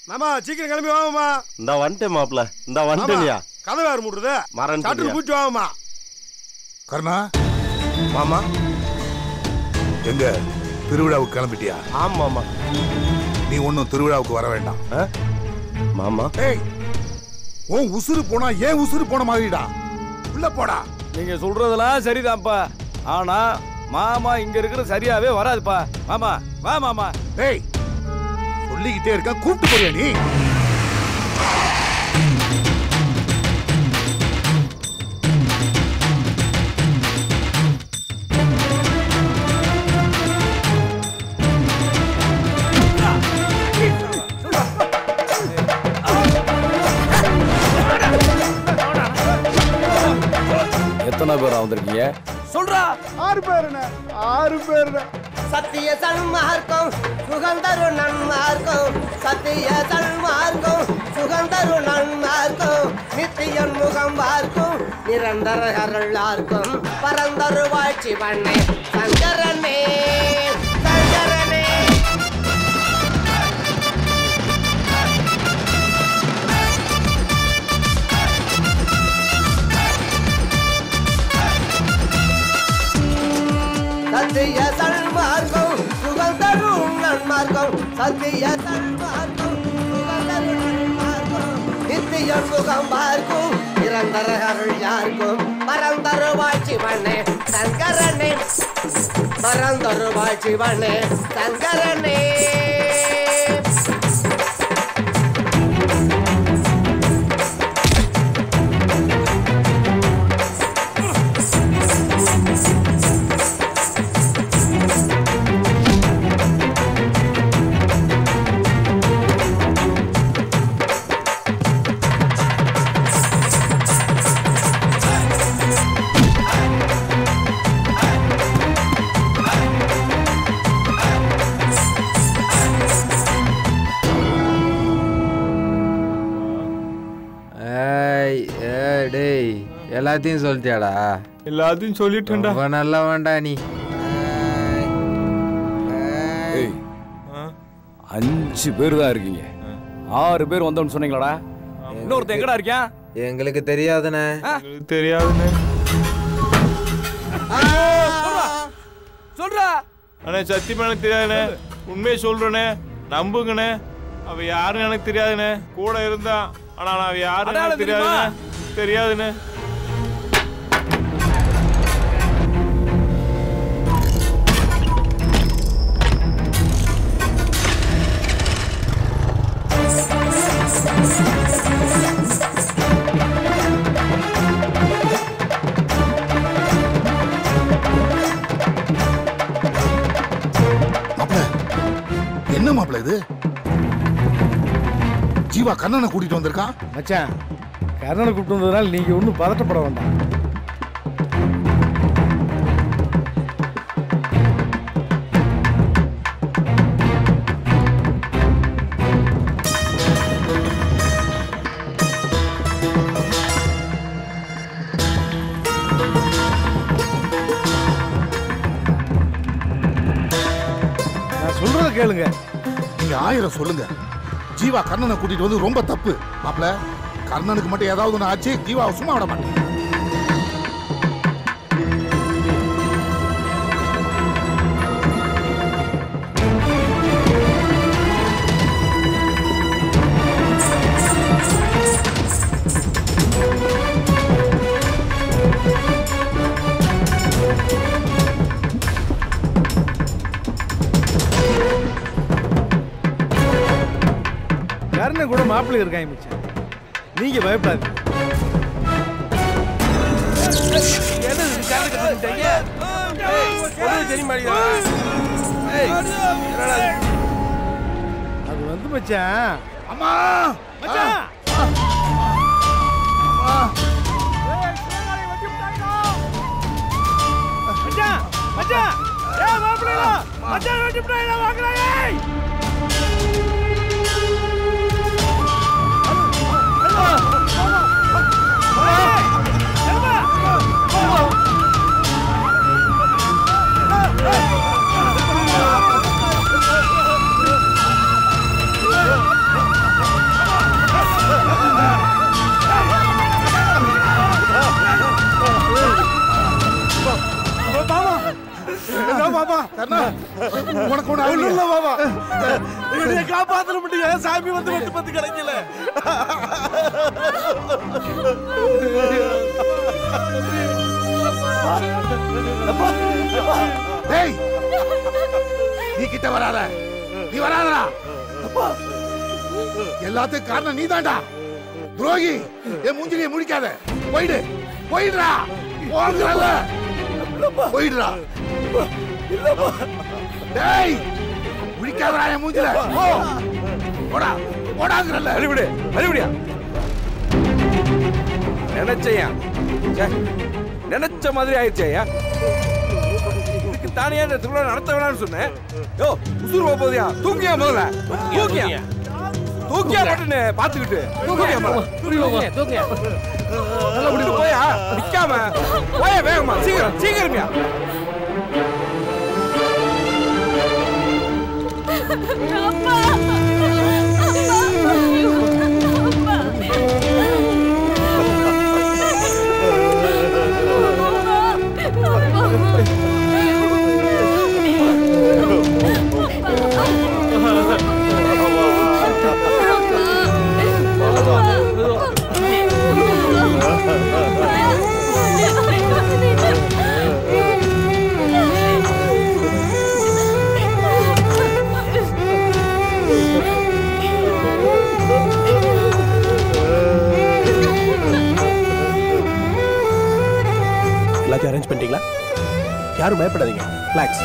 மாமா சீக்கிரம் கிளம்பி வாங்கம்மா இந்த வந்துட்டேன் மாப்பிள இந்த வந்துட்டேனியா கதை வேறு மூடுறது மறந்துட்டியா? சட்டுன்னு பூச்சி வாங்கம்மா கருணா மாமா எங்க திருவிழாவுக்கு கிளம்பிட்டியா ஆமா மாமா நீ ஒன்னும் திருவிழாவுக்கு வர வேண்டாம் ஆ? மாமா ஏய் உன் உசுறு போனா ஏன் உசுறு போன மாதிரிடா உள்ள போடா நீங்க சொல்றதெல்லாம் சரிதான்ப்பா ஆனா மாமா இங்க இருக்கிற சரியாவே வராதுப்பா மாமா வா மாமா ஏய் சொல்லிக்கிட்டே இருக்க கூப்பிட்டு போறியா நீ எத்தனை பேர் வந்திருக்கீங்க சொல்றா ஆறு பேருண்ணே ஆறு பேருண்ணே சத்திய சன்மார்க்கம் சுகந்தரு நன்மார்க்கம் சத்திய சன்மார்க்கம் சுகந்தரு நன்மார்க்கம் நித்தியன் முகம் பார்க்கும் நிரந்தர அருளார்க்கும் பரந்தரு வாழ்ச்சி பண்ணே சங்கரனே சங்கரனே சத்திய சன்மார்க்கம் சுகந்தரும் நன்மார்க்கம் சத்திய சன்மார்க்கம் சுகந்தரும் நன்மார்க்கம் நித்திய சுகம் பார்க்கும் நிரந்தர அருள் யாருக்கும் பரந்தரு வாழ்ச்சி பண்ணே சங்கரனே பரந்தரு வாழ்ச்சி பண்ணே சங்கரனே ஏய் ஏய் டேய் எல்லாத்தையும் சொல்லிட்டியாடா எல்லாத்தையும் சொல்லிட்டேன்டா ரொம்ப நல்லவன்டா நீ ஏய் அஞ்சு பேர் தான் இருக்கீங்க ஆறு பேர் வந்தோம்னு சொன்னீங்களாடா இன்னொருத்தன் எங்கடா இருக்கான் எங்களுக்கு தெரியாதுண்ணே தெரியாதுண்ணே சொல்றா அண்ணே சத்தியமா எனக்கு தெரியாதுண்ணே உண்மையை சொல்றேனே நம்புங்கண்ணே அவ யாருன்னு எனக்கு தெரியாதுண்ணே கூட இருந்தா ஆனா நான் அவ யாருன்னு அடையாளம் எனக்கு தெரியாதுண்ணே தெரியாதுண்ணே மாப்பிள என்ன மாப்பிள இது ஜீவா கண்ணனை கூட்டிட்டு வந்திருக்கான் மச்சான் கர்ணனை கூப்பிட்டு வந்ததுனால நீங்க ஒன்றும் பதட்டப்பட வேண்டாம் நான் சொல்றத கேளுங்க நீங்க ஆயிரம் சொல்லுங்க ஜீவா கண்ணனை கூட்டிட்டு வந்து ரொம்ப தப்பு மாப்பிள கர்ணனுக்கு மட்டும் ஏதாவது ஒண்ணு ஆச்சு ஜீவாவை சும்மா விட மாட்டேன் கர்ணன் கூட மாப்பிள்ளை இருக்காங்க மச்சான் நீங்க பயப்படாதீங்க அது வந்து மச்சான் அம்மா மச்சான் மச்சான் மச்சான் ஏய் மாப்பிள்ளை மச்சான் வெட்டி விட்டாங்க வாங்கடா ஏய் ஆ இல்ல மாமா என்னைய காப்பாத்த முடியல சாமி வந்து வெட்டு பத்து கிடைக்கல டேய் நீ கிட்ட வராத நீ வராதடா அப்பா எல்லாத்துக்கும் காரணம் நீதான்டா துரோகி என் மூஞ்சிலிய முடிக்காத போயிடு போயிடுறா போங்கறல போயிடுறா டேய் முடிக்காதடா என் மூஞ்சில போ போடா போடாங்கறல வழிவிடு வழிவிடியா நினைச்சையா ச்சே, நினைச்ச மாதிரி ஆயிடுச்சு ஐயா இதுக்கு தானே இந்த திருவிழா நடத்த வேணாம்னு சொன்னேன் யோ உசுர் போக போதியா தூக்கியா முதல்ல தூக்கியா தூக்கியா பட்டுன்னு பாத்துக்கிட்டு தூக்கியா முதல்ல நல்லா விட்டு போயா நிக்காம போயா வேகமா சீக்கிரம் சீக்கிரம்யா எல்லாத்தையும் அரேஞ்ச் பண்ணிட்டீங்களா யாரும் பயப்படாதீங்க ரிலாக்ஸ்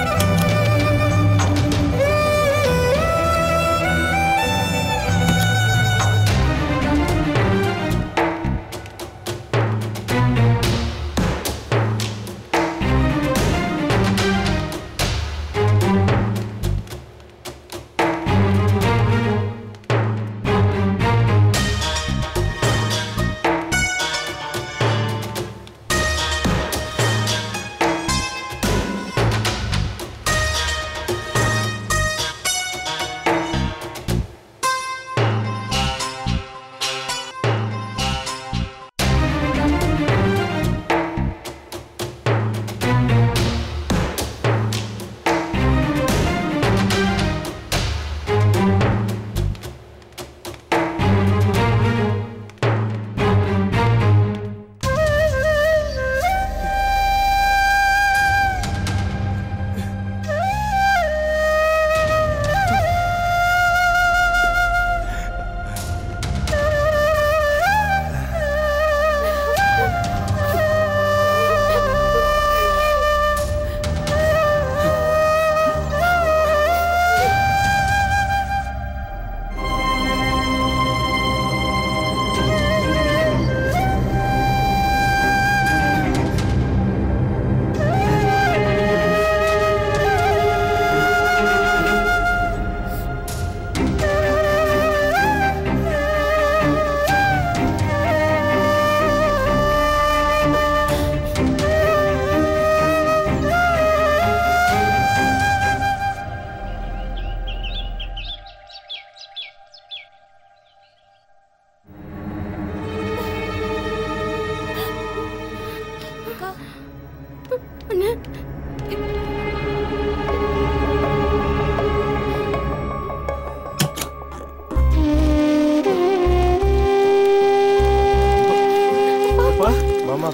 மாமா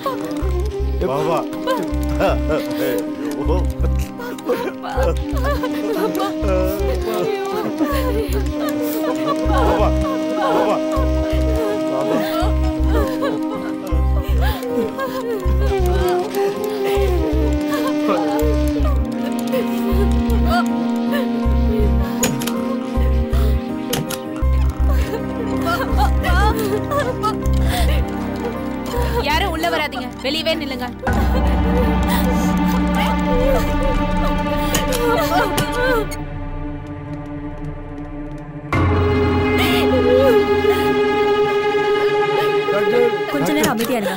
பாபா பாபா பாபா யாரும் உள்ள வராதீங்க வெளியவே நில்லுங்க கொஞ்ச நேரம் அமைதியா இருங்க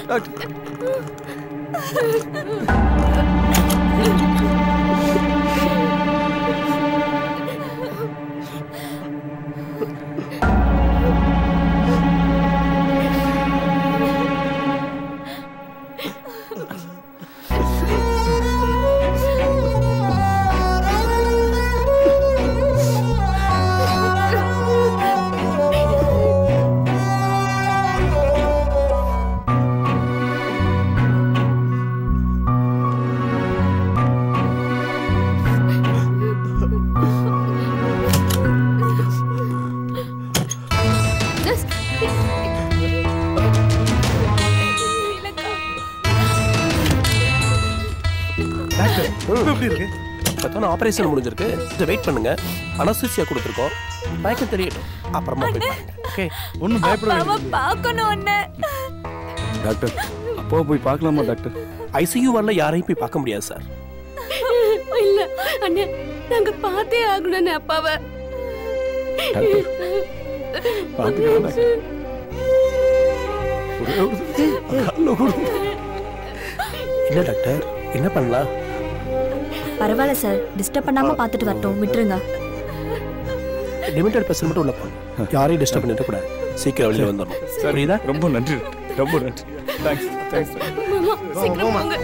டாக்டர் எப்படி இருக்கு இப்பதான் ஆபரேஷன் முடிஞ்சிருக்கு கொஞ்சம் வெயிட் பண்ணுங்க அனஸ்தீசியா கொடுத்துருக்கோம் மயக்கம் தெரியட்டும் அப்புறமா போய் பாருங்க ஓகே ஒன்றும் பயப்பட அப்பாவை பார்க்கணும் ஒன்னு டாக்டர் அப்பாவை போய் பார்க்கலாமா டாக்டர் ஐசியூ வரல யாரையும் போய் பார்க்க முடியாது சார் இல்ல அண்ணே நாங்க பார்த்தே ஆகணும் அப்பாவை டாக்டர் பார்த்துக்கலாம் டாக்டர் ஒரே ஒரு கால்ல கொடுங்க. என்ன டாக்டர் என்ன பண்ணலாம் பரவாயில்ல சார் டிஸ்டர்ப் பண்ணாம பார்த்துட்டு வரட்டும் விட்டுருங்க லிமிடெட் பர்சன் மட்டும் உள்ள போகணும் யாரையும் டிஸ்டர்ப் பண்ணிட கூடாது சீக்கிரம் வெளியே வந்துடணும் புரியுதா ரொம்ப நன்றி ரொம்ப நன்றி தேங்க்ஸ் தேங்க்ஸ் மாமா சீக்கிரம் போங்க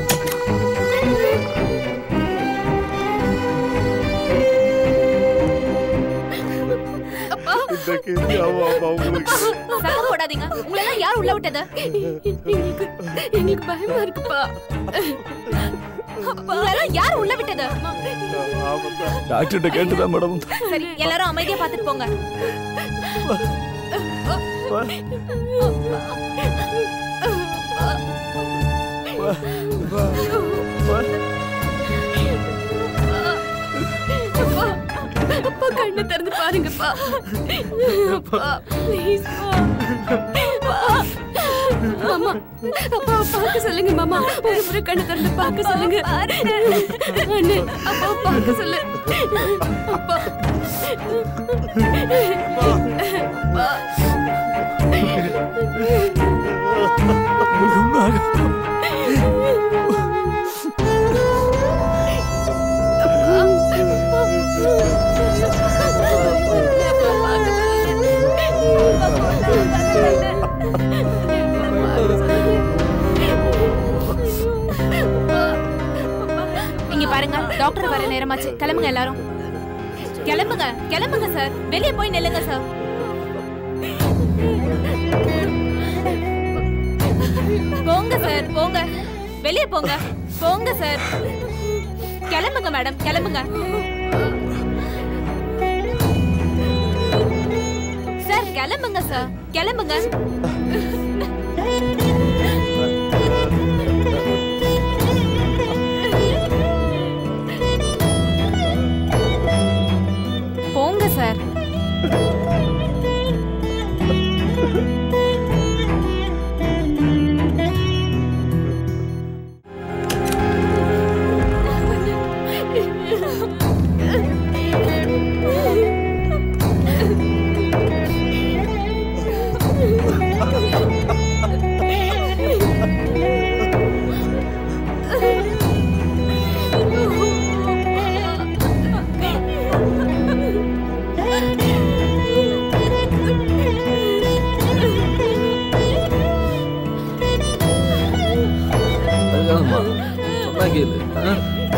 இந்த கேள்வி ஆமா ஆமா உங்களுக்கு சத்தம் போடாதீங்க உங்களை எல்லாம் யார் உள்ள விட்டது எங்களுக்கு எங்களுக்கு பயமா இருக்குப்பா உங்களெல்லாம் யார் உள்ள விட்டது டாக்டர்கிட்ட கேட்டுதான் மேடம் சரி எல்லாரும் அமைதியா பார்த்துட்டு போங்க அப்பா அப்பா கண்ணை திறந்து பாருங்கப்பா அப்பா ப்ளீஸ் மாமா அப்பா பார்க்க சொல்லுங்க மாமா ஒரு முறை கண்ணை திறந்து பார்க்க சொல்லுங்க அண்ணே அப்பா பார்க்க சொல்லு அப்பா அப்பா உங்களுக்கு ஒன்றும் ஆகாது இங்க பாருங்க டாக்டர் வர நேரமாச்சு கிளம்புங்க எல்லாரும் கிளம்புங்க கிளம்புங்க சார் வெளியே போய் நில்லுங்க சார் போங்க சார் போங்க வெளியே போங்க போங்க சார் கிளம்புங்க மேடம் கிளம்புங்க சார் கிளம்புங்க சார் கிளம்புங்க போங்க சார் அழகாதம்மா சொன்னா கேளு ஆ?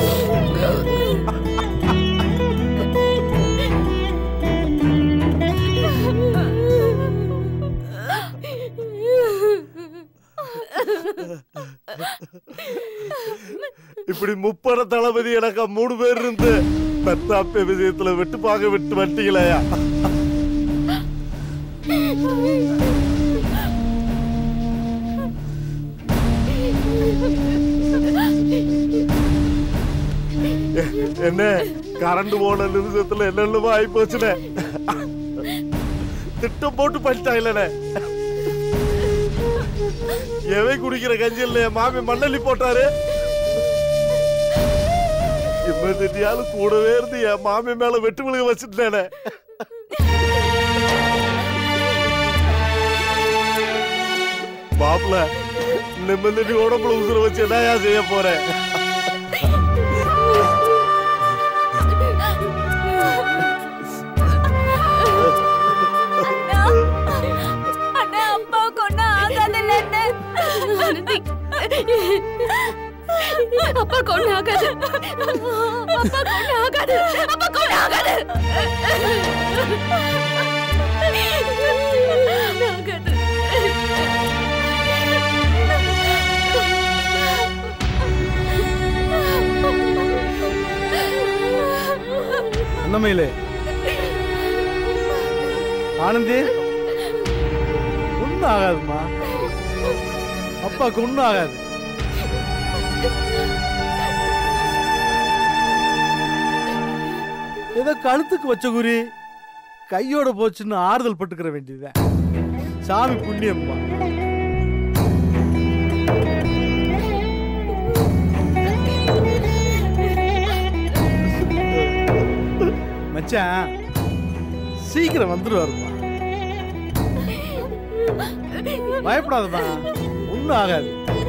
இப்படி முப்பட தளபதி எனக்கு மூணு பேர் இருந்து பெத்தாப்ப விஷயத்துல விட்டு பாக்க விட்டு வட்டிகளையா என்ன கரண்ட் போன நிமிஷத்துல என்னென்னமோ ஆகி போச்சுனே திட்டம் போட்டு பண்ணிட்டாங்களே எவன் குடிக்கிற கஞ்சியில் என் மாமி மண்ணள்ளி போட்டாரு இம்மதியாலும் கூடவே இருந்து என் மாமி மேல வெட்டு விழுக வச்சுட்டேனே பாப்புல நிம்மதி உடம்புல உசுர வச்சு என்னயா செய்ய போறேன் அண்ணா அப்பாவுக்கு ஒன்றும் ஆகாதுல்ல அண்ணே அப்பாவுக்கு ஒன்றும் ஆகாது அப்பாவுக்கு ஒன்றும் ஆகாது அப்பாவுக்கு ஒன்றும் ஆகாது ஆகாது அண்ணமையிலே ஆனந்தி ஒன்றும் ஆகாதும்மா அப்பாவுக்கு ஒன்றும் ஆகாது ஏதோ கழுத்துக்கு வச்ச குறி கையோட போச்சுன்னு ஆறுதல் பட்டுக்கிற வேண்டியதுதான் சாமி புண்ணியம்மா மச்சான் சீக்கிரம் வந்துருவாருமா பயப்படாதம்மா ஒன்றும் ஆகாது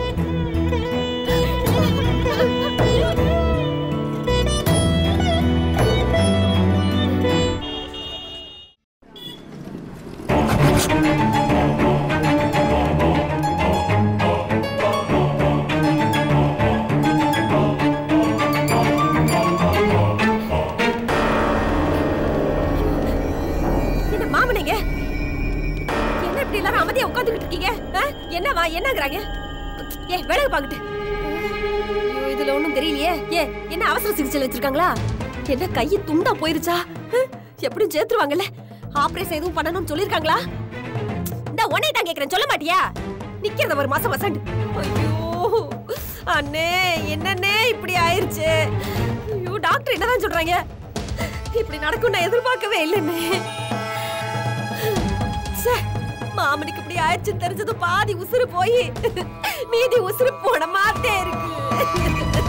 என்ன மாமனங்க என்ன இப்படி எல்லாரும் அமைதியா உட்காந்துக்கிட்டு இருக்கீங்க ஆ? என்னவா என்னங்கறாங்க ஏ விலகு பாக்கிட்டு ஐயோ, இதுல ஒண்ணும் தெரியலையே ஏ என்ன அவசர சிகிச்சையில் வச்சிருக்காங்களா என்ன கை துண்டா போயிருச்சா ஆ? எப்படியும் சேர்த்துருவாங்கல்ல ஆபரேஷன் எதுவும் பண்ணணும்னு சொல்லிருக்காங்களா இந்த உன்னை தான் கேக்குறேன் சொல்ல மாட்டியா நிக்கிறத ஒரு மாசம் மசாண்டு ஐயோ அண்ணே என்னண்ணே இப்படி ஆயிருச்சு ஐயோ டாக்டர் என்னதான் சொல்றாங்க இப்படி நடக்கும் நான் எதிர்பார்க்கவே இல்லைண்ணே ச்சே, மாமனுக்கு இப்படி ஆயிடுச்சுன்னு தெரிஞ்சதும் பாதி உசுறு போய் மீதி உசுறு போன மாத்தே இருக்கு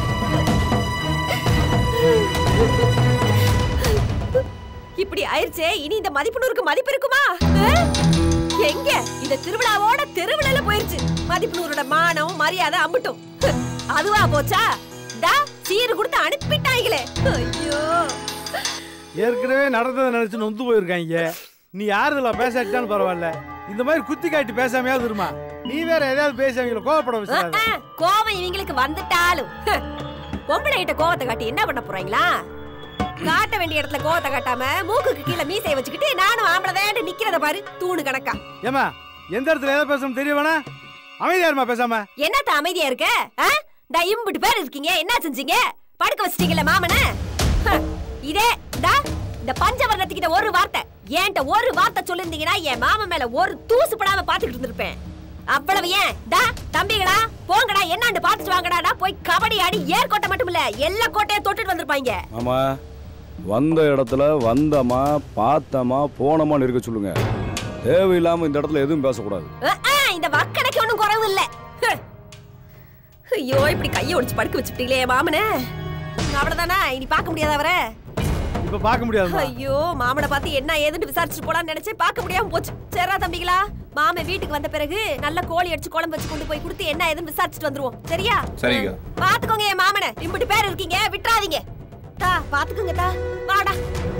இப்படி ஆயிருச்சே இனி இந்த மதிப்புனூருக்கு மதிப்பு இருக்குமா ஆ? எங்க இந்த திருவிழாவோட தெருவிழால போயிருச்சு மதிப்புனூரோட மானம் மரியாதை அம்பட்டும் அதுவா போச்சா டா சீரு கொடுத்து அனுப்பிட்டாங்களே ஐயோ ஏற்கனவே நடந்ததை நினைச்சு நொந்து போயிருக்காங்க நீ யாருதுல பேசாட்டாலும் பரவாயில்ல இந்த மாதிரி குத்தி காட்டி பேசாமையாவது இருமா நீ வேற ஏதாவது பேசி அவங்கள கோவப்பட வச்சிடாத ஆ, கோவம் இவங்களுக்கு வந்துட்டாலும் ஹ, பொம்பளை கிட்ட கோவத்தை காட்டி என்ன பண்ண போறாங்களா காட்ட வேண்டிய இடத்துல கோவத்தை காட்டாம மூக்குக்கு கீழே மீசையை வச்சுக்கிட்டு நானும் ஆம்பளை தான் நிக்கிறத பாரு தூணு கணக்கா ஏமா எந்த இடத்துல எதை பேசணும் தெரிய வேணா அமைதியா இருமா பேசாம என்னத்த அமைதியா இருக்க ஆ? டா இம்புட்டு பேர் இருக்கீங்க என்ன செஞ்சீங்க படுக்க வச்சிட்டீங்கல்ல மாமன இதே டா இந்த பஞ்சவர்ணத்துக்கிட்ட ஒரு வார்த்தை ஏன்ட்ட ஒரு வார்த்தை சொல்லிருந்தீங்கன்னா என் மாமன் மேல ஒரு தூசு படாம பாத்துக்கிட்டு இருந்திருப்பேன் அவ்வளவு ஏன் டா தம்பிகளா போங்கடா என்னாண்டு பாத்துட்டு வாங்கடாடா போய் கபடி ஆடி ஏர்கோட்டை மட்டும் இல்ல எல்லா கோட்டையும் தொட்டுட்டு வந்திருப்பாங்க ஆமா வந்த இடத்துல வந்தமா பார்த்தமா போனமான்னு இருக்க சொல்லுங்க தேவையில்லாம இந்த இடத்துல எதுவும் பேசக்கூடாது அஹ், அஹ், இந்த வக்கடைக்கு ஒண்ணும் குறவு இல்ல ஹ். ஐயோ இப்படி கையை ஒடிச்சு படுக்க வச்சுட்டீங்களே என் மாமனை அவ்வளவுதானா இனி பார்க்க முடியாத அவரை இப்ப பார்க்க முடியாது ஐயோ மாமனை பார்த்து என்ன ஏதுன்னு விசாரிச்சுட்டு போலாம்னு நினைச்சேன் பார்க்க முடியாம போச்சு சரிடா தம்பிகளா மாமன் வீட்டுக்கு வந்த பிறகு நல்ல கோழி அடிச்சு குழம்பு வச்சு கொண்டு போய் கொடுத்து என்ன ஏதுன்னு விசாரிச்சுட்டு வந்துருவோம் சரியா சரிங்க. பாத்துக்கோங்க என் மாமனை இம்புட்டு பேர் இருக்கீங்க விட்டுறாதீங்க தா பாத்துக்கோங்க தா வாடா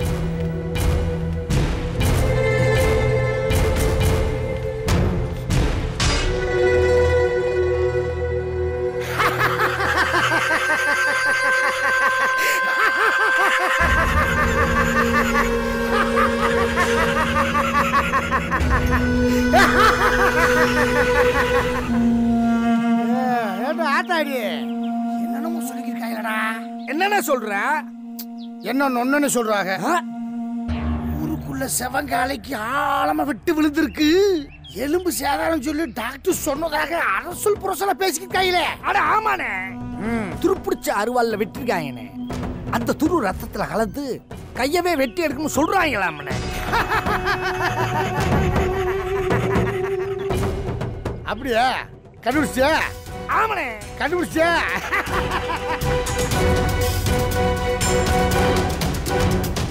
ஏடா ஆத்தாடி என்னென்னமோ சொல்லிக்கிருக்காங்களடா என்னென்ன சொல்ற என்ன ஒன்னு சொல்றாங்க ஊருக்குள்ள செவங்காலைக்கு ஆழமா விட்டு விழுந்திருக்கு எலும்பு சேதாரம் சொல்லி டாக்டர் சொன்னதாக அரசுல் புரசல பேசிக்கிட்டாங்களே அட ஆமாண்ணே துருப்பிடிச்ச அருவாள்ல வெட்டிருக்காங்கண்ணே அந்த துரு ரத்தத்துல கலந்து கையவே வெட்டி எடுக்கணும்னு சொல்றாங்களாமண்ணே அப்படியா கண்டுபிடிச்சியா ஆமாண்ணே கண்டுபிடிச்சியா